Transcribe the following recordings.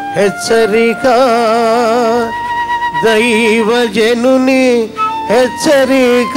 హెచ్చరిక దైవజనుని హెచ్చరిక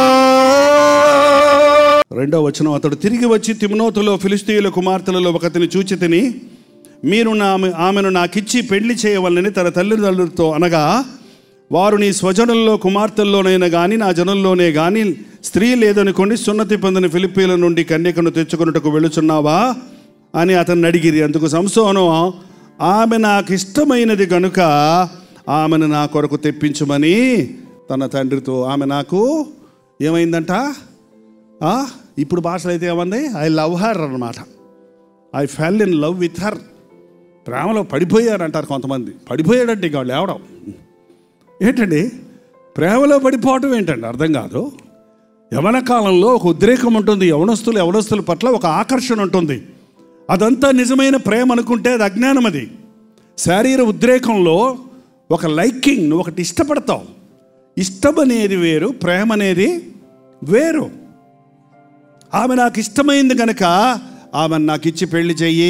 రెండో వచనం అతడు తిరిగి వచ్చి తిమ్నోతులో ఫిలిస్తీయుల కుమార్తెలలో ఒకతిని చూచి తిని మీరు నా ఆమెను నాకిచ్చి పెళ్లి చేయవలనని తన తల్లిదండ్రులతో అనగా వారు నీ స్వజనుల్లో కుమార్తెల్లోనైనా కానీ నా జనుల్లోనే కానీ స్త్రీ లేదనుకోండి సున్నతి పొందిన ఫిలిపీల నుండి కన్యకను తెచ్చుకున్నట్టుకు వెళుచున్నావా అని అతన్ని అడిగిరి అందుకు సంసోను ఆమె నాకు ఇష్టమైనది కనుక ఆమెను నా కొరకు తెప్పించమని తన తండ్రితో ఆమె నాకు ఏమైందంట ఆ, ఇప్పుడు భాషలో అయితే ఏమంది ఐ లవ్ హర్ అన్నమాట I fell in love with her ప్రేమలో పడిపోయారు అంటారు కొంతమంది పడిపోయాడంటే ఇంకా వాళ్ళు లేవడం ఏంటండి ప్రేమలో పడిపోవటం ఏంటండి అర్థం కాదు యవన కాలంలో ఒక ఉద్రేకం ఉంటుంది యవనస్తులు యవనస్తుల పట్ల ఒక ఆకర్షణ ఉంటుంది అదంతా నిజమైన ప్రేమ అనుకుంటే అది అజ్ఞానం అది శారీర ఉద్రేకంలో ఒక లైకింగ్ నువ్వు ఒకటి ఇష్టపడతావు ఇష్టం అనేది వేరు ప్రేమ అనేది వేరు ఆమె నాకు ఇష్టమైంది కనుక ఆమె నాకు ఇచ్చి పెళ్లి చెయ్యి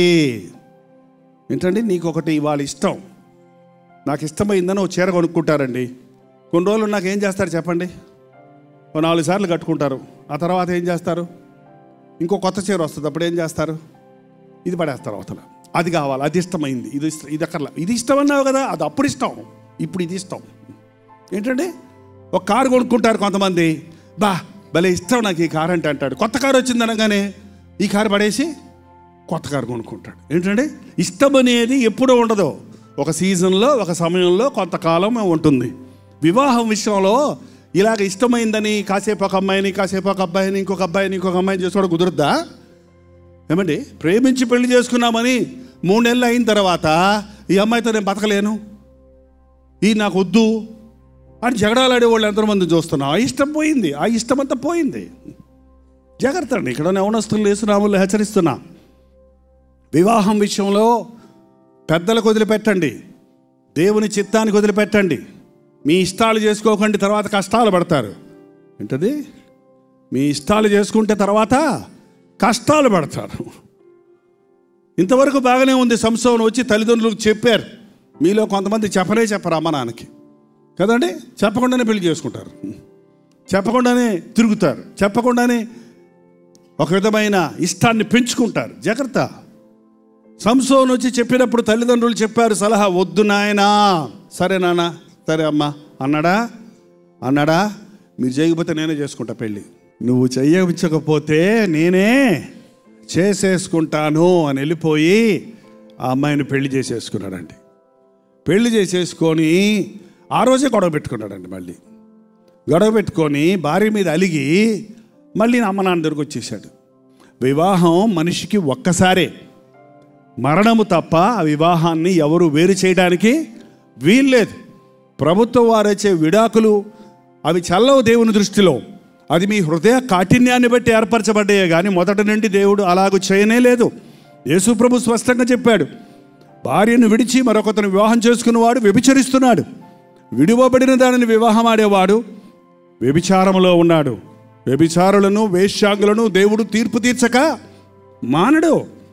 ఏంటండి నీకు ఒకటి ఇవాళ ఇష్టం నాకు ఇష్టమైందని ఒక చీర కొనుక్కుంటారండి కొన్ని రోజులు నాకు ఏం చేస్తారు చెప్పండి ఓ నాలుగు సార్లు కట్టుకుంటారు ఆ తర్వాత ఏం చేస్తారు ఇంకో కొత్త చీర వస్తుంది అప్పుడు ఏం చేస్తారు ఇది పడేస్తారు అవతల అది కావాలి అది ఇష్టమైంది ఇది ఇష్ట ఇది అక్కర్లా ఇది ఇష్టం అన్నావు కదా అది అప్పుడు ఇష్టం ఇప్పుడు ఇది ఇష్టం ఏంటంటే ఒక కారు కొనుక్కుంటారు కొంతమంది బా భలే ఇష్టం నాకు ఈ కారు అంటే అంటాడు కొత్త కారు వచ్చింది అనగానే ఈ కారు పడేసి కొత్త కారు కొనుక్కుంటాడు ఏంటంటే ఇష్టం అనేది ఎప్పుడూ ఉండదు ఒక సీజన్లో ఒక సమయంలో కొంతకాలం ఉంటుంది వివాహం విషయంలో ఇలాగ ఇష్టమైందని కాసేపు ఒక అమ్మాయిని కాసేపు ఒక అబ్బాయిని ఇంకొక అబ్బాయిని ఇంకొక అమ్మాయిని చేసుకోవడం కుదురుద్దా ఏమండి ప్రేమించి పెళ్లి చేసుకున్నామని మూడు నెలలు అయిన తర్వాత ఈ అమ్మాయితో నేను బతకలేను ఈ నాకు వద్దు అని జగడాలాడే వాళ్ళు ఎంతమంది చూస్తున్నాం ఆ ఇష్టం పోయింది ఆ ఇష్టం అంతా పోయింది జాగ్రత్త అండి ఇక్కడ యవనస్తులు వేసునాములు హెచ్చరిస్తున్నా వివాహం విషయంలో పెద్దలకు వదిలిపెట్టండి దేవుని చిత్తానికి వదిలిపెట్టండి మీ ఇష్టాలు చేసుకోకండి తర్వాత కష్టాలు పడతారు ఏంటది మీ ఇష్టాలు చేసుకుంటే తర్వాత కష్టాలు పడతారు ఇంతవరకు బాగానే ఉంది సంసోను వచ్చి తల్లిదండ్రులకు చెప్పారు మీలో కొంతమంది చెప్పనే చెప్పరు అమ్మ నాన్నకి కదండి చెప్పకుండానే పెళ్లి చేసుకుంటారు చెప్పకుండానే తిరుగుతారు చెప్పకుండానే ఒక విధమైన ఇష్టాన్ని పెంచుకుంటారు జాగ్రత్త సంసోన్ వచ్చి చెప్పినప్పుడు తల్లిదండ్రులు చెప్పారు సలహా వద్దు నాయనా సరే నాన్న సరే అమ్మా అన్నాడా అన్నాడా మీరు చేయకపోతే నేనే చేసుకుంటా పెళ్ళి నువ్వు చెయ్యించకపోతే నేనే చేసేసుకుంటాను అని వెళ్ళిపోయి ఆ అమ్మాయిని పెళ్లి చేసేసుకున్నాడండి పెళ్లి చేసేసుకొని ఆ రోజే గొడవ పెట్టుకున్నాడండి మళ్ళీ గొడవ పెట్టుకొని భార్య మీద అలిగి మళ్ళీ అమ్మ నాన్న దగ్గరకు వచ్చేసాడు వివాహం మనిషికి ఒక్కసారే మరణము తప్ప ఆ వివాహాన్ని ఎవరు వేరు చేయడానికి వీల్లేదు ప్రభుత్వం వారిచ్చే విడాకులు అవి చల్లవు దేవుని దృష్టిలో అది మీ హృదయ కాఠిన్యాన్ని బట్టి ఏర్పరచబడ్డాయే కానీ మొదటి నుండి దేవుడు అలాగూ చేయనే లేదు యేసు ప్రభు స్పష్టంగా చెప్పాడు భార్యను విడిచి మరొకతను వివాహం చేసుకున్నవాడు వ్యభిచరిస్తున్నాడు విడివబడిన దానిని వివాహం ఆడేవాడు వ్యభిచారములో ఉన్నాడు వ్యభిచారులను వేశ్యాంగులను దేవుడు తీర్పు తీర్చక మానడు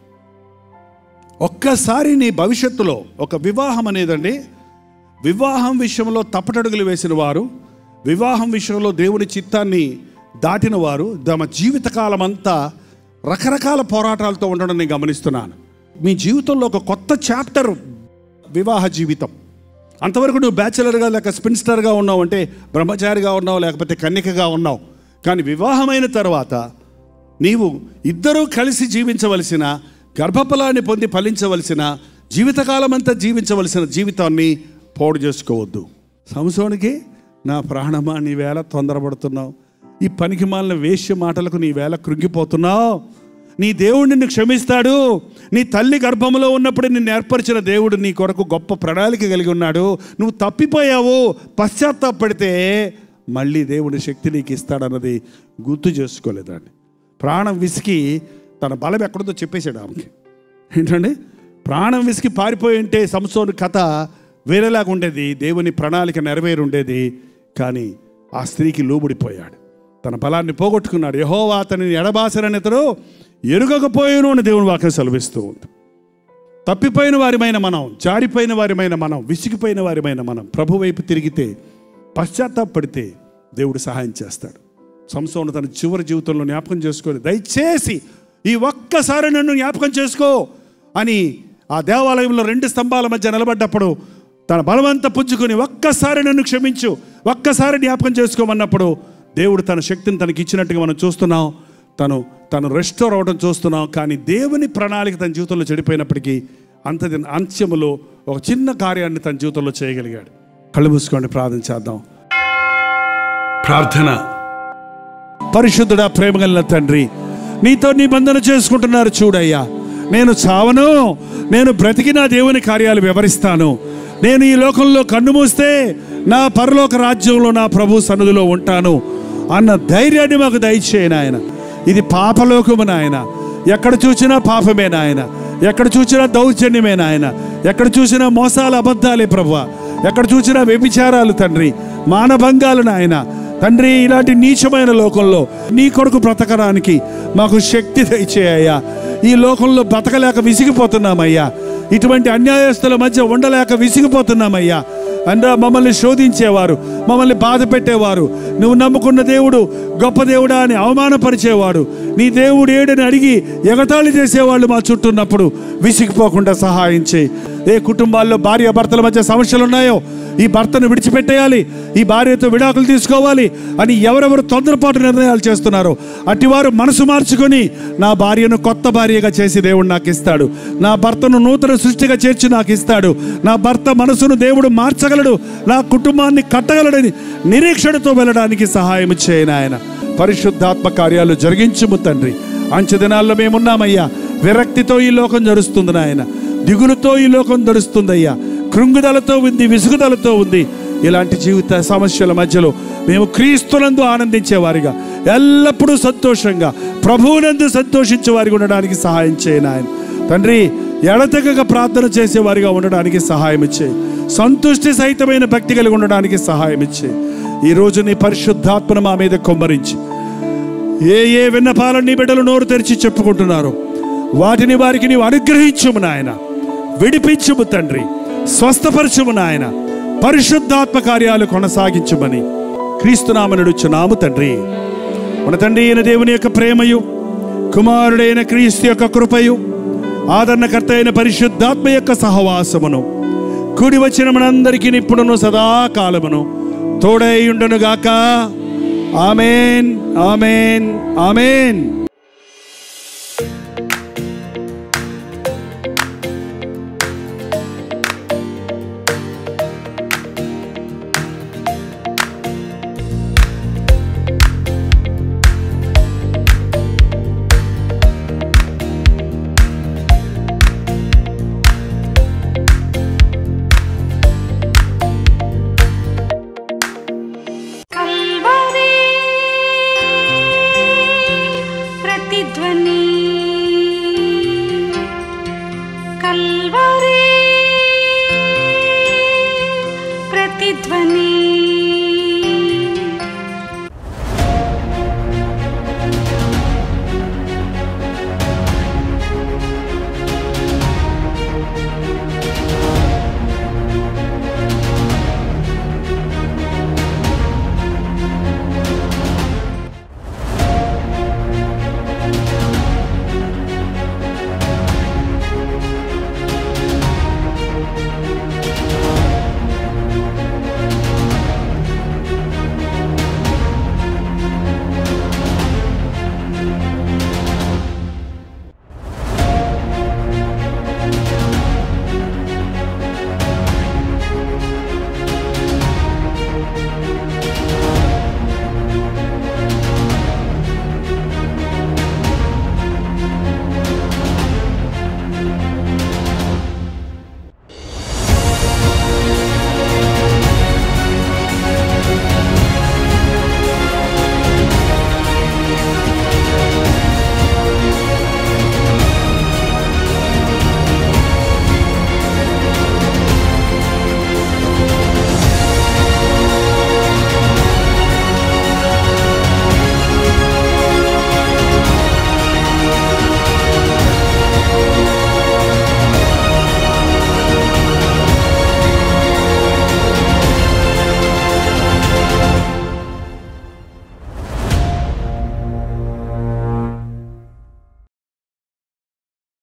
ఒక్కసారి నీ భవిష్యత్తులో ఒక వివాహం అనేదండి వివాహం విషయంలో తప్పటడుగులు వేసిన వారు వివాహం విషయంలో దేవుని చిత్తాన్ని దాటిన వారు తమ జీవితకాలం అంతా రకరకాల పోరాటాలతో ఉండడం నేను గమనిస్తున్నాను మీ జీవితంలో ఒక కొత్త చాప్టర్ వివాహ జీవితం అంతవరకు నువ్వు బ్యాచిలర్గా లేక స్పిన్స్టర్గా ఉన్నావు అంటే బ్రహ్మచారిగా ఉన్నావు లేకపోతే కన్యకగా ఉన్నావు కానీ వివాహమైన తర్వాత నీవు ఇద్దరూ కలిసి జీవించవలసిన గర్భఫలాన్ని పొంది ఫలించవలసిన జీవితకాలం అంతా జీవించవలసిన జీవితాన్ని పోడు చేసుకోవద్దు సంసోనికి నా ప్రాణమా నీ వేళ తొందరపడుతున్నావు ఈ పనికి మాలిన వేశ్య మాటలకు నీ వేళ కృంగిపోతున్నావు నీ దేవుడు నిన్ను క్షమిస్తాడు నీ తల్లి గర్భంలో ఉన్నప్పుడు నిన్ను ఏర్పరిచిన దేవుడు నీ కొరకు గొప్ప ప్రణాళిక కలిగి ఉన్నాడు నువ్వు తప్పిపోయావు పశ్చాత్తాపడితే మళ్ళీ దేవుడి శక్తి నీకు ఇస్తాడన్నది గుర్తు చేసుకోలేదండి ప్రాణం విసికి తన బలం ఎక్కడుందో చెప్పేశాడు ఆమెకి ఏంటండి ప్రాణం విసికి పారిపోయి ఉంటే సంసోను కథ వేరేలాగా ఉండేది దేవుని ప్రణాళిక నెరవేరి ఉండేది కానీ ఆ స్త్రీకి లోబడిపోయాడు తన బలాన్ని పోగొట్టుకున్నాడు యహోవా అతనిని ఎడబాసరని ఇతడు ఎరుగకపోయాను అని దేవుని వాక్యం సెలవిస్తూ ఉంది తప్పిపోయిన వారిమైన మనం జారిపోయిన వారిమైన మనం విసిగిపోయిన వారిమైన మనం ప్రభు వైపు తిరిగితే పశ్చాత్తాపడితే దేవుడు సహాయం చేస్తాడు సంసోను తన చివరి జీవితంలో జ్ఞాపకం చేసుకొని దయచేసి ఈ ఒక్కసారి నన్ను జ్ఞాపకం చేసుకో అని ఆ దేవాలయంలో రెండు స్తంభాల మధ్య నిలబడ్డప్పుడు తన బలవంత పుంజుకొని ఒక్కసారి నన్ను క్షమించు ఒక్కసారి జ్ఞాపకం చేసుకోమన్నప్పుడు దేవుడు తన శక్తిని తనకి ఇచ్చినట్టుగా మనం చూస్తున్నాం తను తను రెస్టోర్ అవడం చూస్తున్నాం కానీ దేవుని ప్రణాళిక తన జీవితంలో చెడిపోయినప్పటికీ అంత అంత్యములో ఒక చిన్న కార్యాన్ని తన జీవితంలో చేయగలిగాడు కళ్ళు మూసుకోండి ప్రార్థన చేద్దాం ప్రార్థన పరిశుద్ధుడా ప్రేమ కలిగిన తండ్రి నీతో నిబంధన చేసుకుంటున్నారు చూడయ్యా నేను చావను నేను బ్రతికి నా దేవుని కార్యాలు వివరిస్తాను నేను ఈ లోకంలో కన్ను మూస్తే నా పరలోక రాజ్యంలో నా ప్రభు సన్నిధిలో ఉంటాను అన్న ధైర్యాన్ని మాకు దయచేయి నాయన ఇది పాపలోకము నాయన ఎక్కడ చూసినా పాపమే నాయన ఎక్కడ చూసినా దౌర్జన్యమే నాయన ఎక్కడ చూసినా మోసాలు అబద్ధాలే ప్రభు ఎక్కడ చూసినా వ్యభిచారాలు తండ్రి మానభంగాలు నాయన తండ్రి ఇలాంటి నీచమైన లోకంలో నీ కొడుకు బ్రతకడానికి మాకు శక్తి దయచేయ్యా ఈ లోకంలో బ్రతకలేక విసిగిపోతున్నామయ్యా ఇటువంటి అన్యాయస్తుల మధ్య ఉండలేక విసిగిపోతున్నామయ్యా అందా మమ్మల్ని శోధించేవారు మమ్మల్ని బాధ పెట్టేవారు నువ్వు నమ్ముకున్న దేవుడు గొప్ప దేవుడా అని అవమానపరిచేవాడు నీ దేవుడు ఏడని అడిగి ఎగతాళి చేసేవాళ్ళు మా చుట్టూ ఉన్నప్పుడు విసిగిపోకుండా సహాయం చేయి ఏ కుటుంబాల్లో భార్య భర్తల మధ్య సమస్యలు ఉన్నాయో ఈ భర్తను విడిచిపెట్టేయాలి ఈ భార్యతో విడాకులు తీసుకోవాలి అని ఎవరెవరు తొందరపాటు నిర్ణయాలు చేస్తున్నారో అటివారు మనసు మార్చుకొని నా భార్యను కొత్త భార్యగా చేసి దేవుడు నాకు ఇస్తాడు నా భర్తను నూతన సృష్టిగా చేర్చి నాకు ఇస్తాడు నా భర్త మనసును దేవుడు మార్చగలడు నా కుటుంబాన్ని కట్టగలడని నిరీక్షణతో వెళ్ళడానికి సహాయం చేయను ఆయన పరిశుద్ధాత్మ కార్యాలు జరిగించుము తండ్రి అంచె దినాల్లో మేమున్నామయ్యా విరక్తితో ఈ లోకం జరుస్తుంది నాయన దిగులుతో ఈ లోకం నడుస్తుందయ్యా కృంగుదలతో ఉంది విసుగుదలతో ఉంది ఇలాంటి జీవిత సమస్యల మధ్యలో మేము క్రీస్తునందు ఆనందించేవారిగా ఎల్లప్పుడూ సంతోషంగా ప్రభువునందు సంతోషించే వారిగా ఉండడానికి సహాయం చేయను ఆయన తండ్రి ఎడతెగక ప్రార్థన చేసేవారిగా ఉండడానికి సహాయం ఇచ్చేయి సంతుష్టి సహితమైన భక్తి కలిగి ఉండడానికి సహాయం ఇచ్చేయి ఈరోజు నీ పరిశుద్ధాత్మను మా మీద కొమ్మరించి ఏ ఏ విన్నపాలను నీ బిడ్డలు నోరు తెరిచి చెప్పుకుంటున్నారో వాటిని వారికి నీవు అనుగ్రహించుము నాయన విడిపించుము తండ్రి స్వస్థపరచుము నాయన పరిశుద్ధాత్మ కార్యాలు కొనసాగించుమని క్రీస్తునామనుడుచున్నాము తండ్రి మన తండ్రి అయిన దేవుని యొక్క ప్రేమయు కుమారుడైన క్రీస్తు యొక్క కృపయు ఆదరణకర్త అయిన పరిశుద్ధాత్మ యొక్క సహవాసమును కూడి వచ్చిన మనందరికీ నిప్పుడును సదాకాలమును తోడై ఉండునుగాక ఆమెన్ ఆమెన్ ఆమెన్